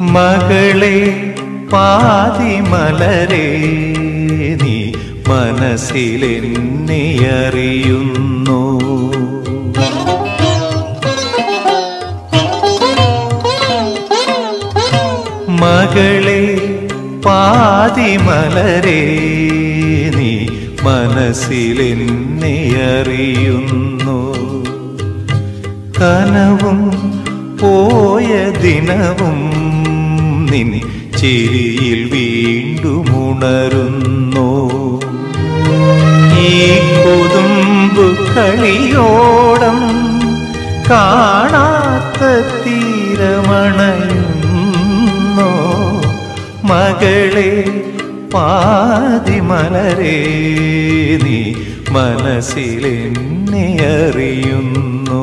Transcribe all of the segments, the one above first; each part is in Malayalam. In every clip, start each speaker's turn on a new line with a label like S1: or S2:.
S1: മകളെ പാതിമലരെ നീ മനസ്സിലെന്നെ അറിയുന്നു മകളെ പാതിമലരെ നീ മനസ്സിലെന്നെ അറിയുന്നു കനവും പോയ ദിനവും നിൻ ചിരിയിൽ വീണ്ടും ഉണരുന്നു ഈ കൊതുമ്പ് കളിയോടം കാണാത്ത തീരമണയുന്നു മകളെ പാതിമലരെ നീ മനസ്സിലെന്നെ അറിയുന്നു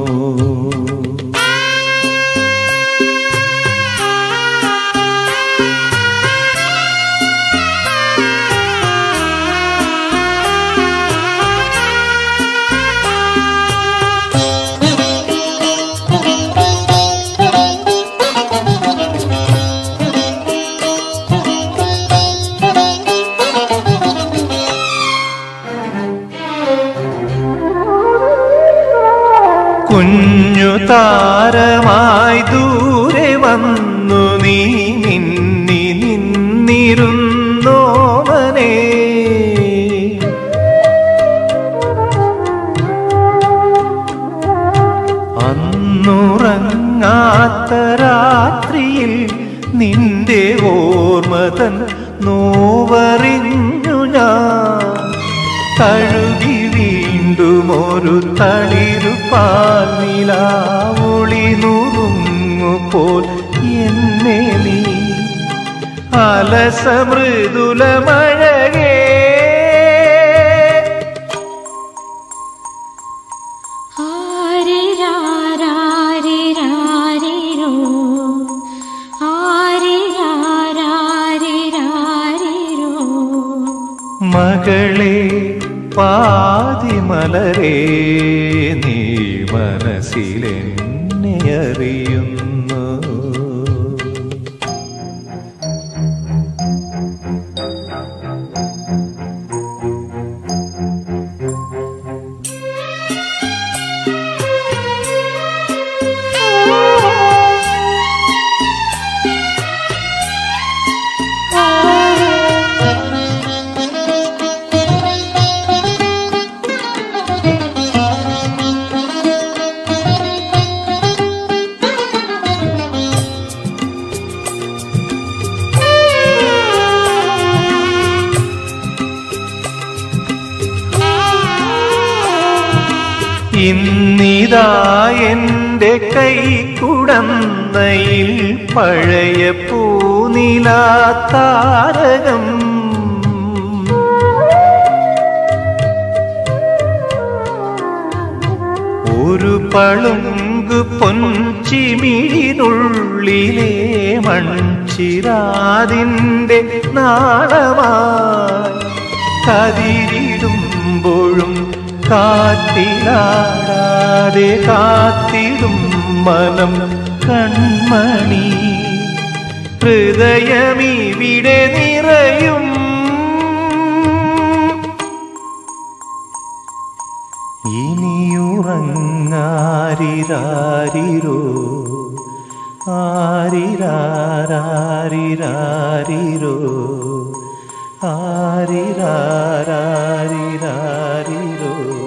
S1: കുഞ്ഞു താരമായി ദൂരെ വന്നു നീ മിന്നി നിന്നിരുന്നോമനെ അന്നുറങ്ങാത്ത രാത്രിയിൽ നിന്റെ ഓർമ്മതൻ നോവറിഞ്ഞു ഞാൻ കഴുകി വീണ്ടും ഒരു തളിരുപ്പാൽ നിലാവുളി നുറുങ്ങുപോൽ എന്നെ നീ അലസമൃദുലമഴകേ
S2: ആരിരാരാരിരാരിരോ. ആരിരാരാരിരാരിരോ.
S1: മകളെ പാതിമലരെ നീ മനസ്സിലെന്നെ അറിയുന്നു ഇന്നിതാ എന്റെ കൈ കുടന്നയിൽ പഴയ പൂനിലാത്താരകം ഒരു പളുങ്ക് പൊൻചിമിഴിനുള്ളിലെ മൺചിരാതിൻ്റെ നാളമായി കതിരിടുമ്പോഴും കാറ്റിലാടാതെ കാത്തിടും മനം കൺമണി ഹൃദയമിവിടെ നിറയും ഇനിയുറങ്ങാരിരാരിരോ ആരിരാരിരാരിരോ ആരിരാരിരാരിരോ